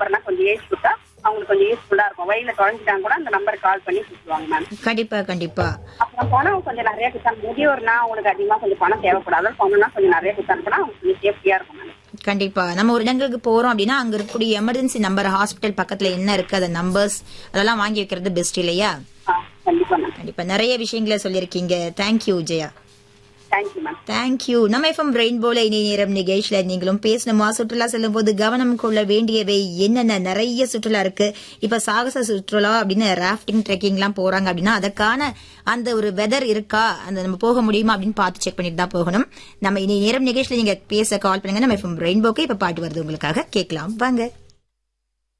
நம்பர்னா கொஞ்சம் ஏஜ் கொடுத்தா அவங்களுக்கு கொஞ்சம் யூஸ்ஃபுல்லா இருக்கும் வழியில தொலைஞ்சிட்டாங்க கூட அந்த நம்பருக்கு கால் பண்ணி கூப்பிடுவாங்க மேம் கண்டிப்பா கண்டிப்பா அப்புறம் பணம் கொஞ்சம் நிறைய கொடுத்தாங்க முதியோர்னா அவங்களுக்கு அதிகமா கொஞ்சம் பணம் தேவைப்படாது பணம்னா கொஞ்சம் நிறைய கொடுத்தாங்கன்னா அவங்க கொஞ்சம் சேஃப்டியா இருக்கும் மேம் கண்டிப்பா நம்ம ஒரு இடங்களுக்கு போறோம் அப்படின்னா அங்க இருக்கக்கூடிய எமர்ஜென்சி நம்பர் ஹாஸ்பிட்டல் பக்கத்துல என்ன இருக்கு அந்த நம்பர்ஸ் அதெல்லாம் வாங்கி வைக்கிறது பெஸ்ட் இல்லையா ஆ, கண்டிப்பா மேம் கண்டிப்பா நிறைய விஷயங்களை சொல்லியிருக்கீங்க thank you Jaya thank you ma'am thank you நம்ம எஃப்எம் ரெயின்போல இனி நேரம் நிகழ்ச்சியில நீங்களும் பேசணுமா சுற்றுலா செல்லும் போது கவனம் கொள்ள வேண்டியவை என்னென்ன நிறைய சுற்றுலா இருக்கு இப்ப சாகச சுற்றுலா அப்படின்னு ராஃப்டிங் ட்ரெக்கிங் எல்லாம் போறாங்க அப்படின்னா அதற்கான அந்த ஒரு வெதர் இருக்கா அந்த நம்ம போக முடியுமா அப்படின்னு பார்த்து செக் பண்ணிட்டு தான் போகணும் நம்ம இனி நேரம் நிகழ்ச்சியில நீங்க பேச கால் பண்ணுங்க நம்ம எஃப்எம் ரெயின்போக்கு இப்ப பாட்டு வருது உங்களுக்காக கேட்கலாம் வாங்க